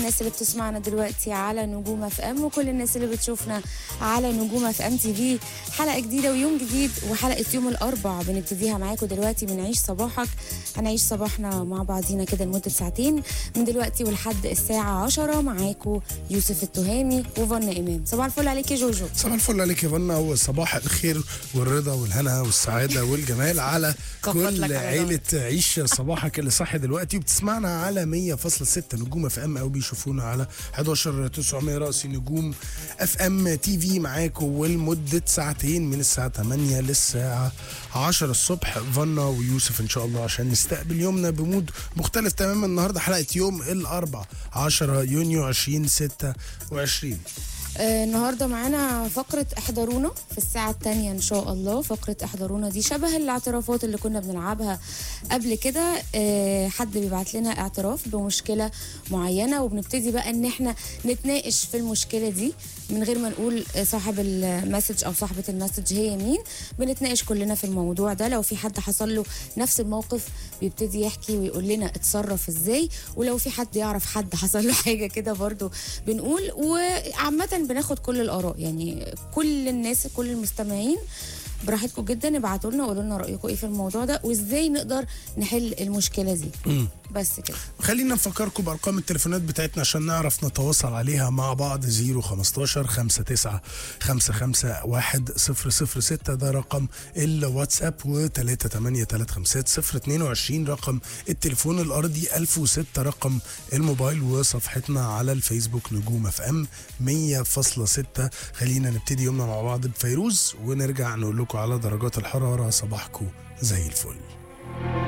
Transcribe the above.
الناس اللي بتسمعنا دلوقتي على نجوم اف ام وكل الناس اللي بتشوفنا على نجوم اف ام تي في حلقه جديده ويوم جديد وحلقه يوم الاربع بنبتديها معاكم دلوقتي من عيش صباحك هنعيش صباحنا مع بعضينا كده لمده ساعتين من دلوقتي ولحد الساعه 10 معاكم يوسف التهامي وفن امام صباح الفل عليك يا جوجو صباح الفل عليك يا فنا وصباح الخير والرضا والهنا والسعادة والجمال على كفر كل لك على عيلة عيش صباحك اللي صاحي دلوقتي وبتسمعنا على 100.6 نجوم اف ام او بيشوفونا على 11 900 رأسي نجوم اف ام تي في معاكم ولمدة ساعتين من الساعة 8 للساعة 10 الصبح فنا ويوسف ان شاء الله عشان نستقبل يومنا بمود مختلف تماما النهارده حلقة يوم الاربع 10 يونيو 2026 آه، النهارده معانا فقرة احضرونا في الساعة التانية إن شاء الله فقرة احضرونا دي شبه الاعترافات اللي كنا بنلعبها قبل كده آه، حد بيبعت لنا اعتراف بمشكلة معينة وبنبتدي بقى إن احنا نتناقش في المشكلة دي من غير ما نقول آه، صاحب المسج أو صاحبة المسج هي مين بنتناقش كلنا في الموضوع ده لو في حد حصل له نفس الموقف بيبتدي يحكي ويقول لنا اتصرف ازاي ولو في حد يعرف حد حصل له حاجة كده برضو بنقول وعامة بناخد كل الآراء يعني كل الناس كل المستمعين براحتكم جدا ابعتوا لنا وقولوا لنا رأيكم ايه في الموضوع ده وازاي نقدر نحل المشكلة دي بس كده خلينا نفكركم بارقام التليفونات بتاعتنا عشان نعرف نتواصل عليها مع بعض 015 59 55 1006 ده رقم الواتساب و 3835022 رقم التليفون الارضي 1006 رقم الموبايل وصفحتنا على الفيسبوك نجوم اف ام 100.6 خلينا نبتدي يومنا مع بعض بفيروز ونرجع نقول لكم على درجات الحراره صباحكم زي الفل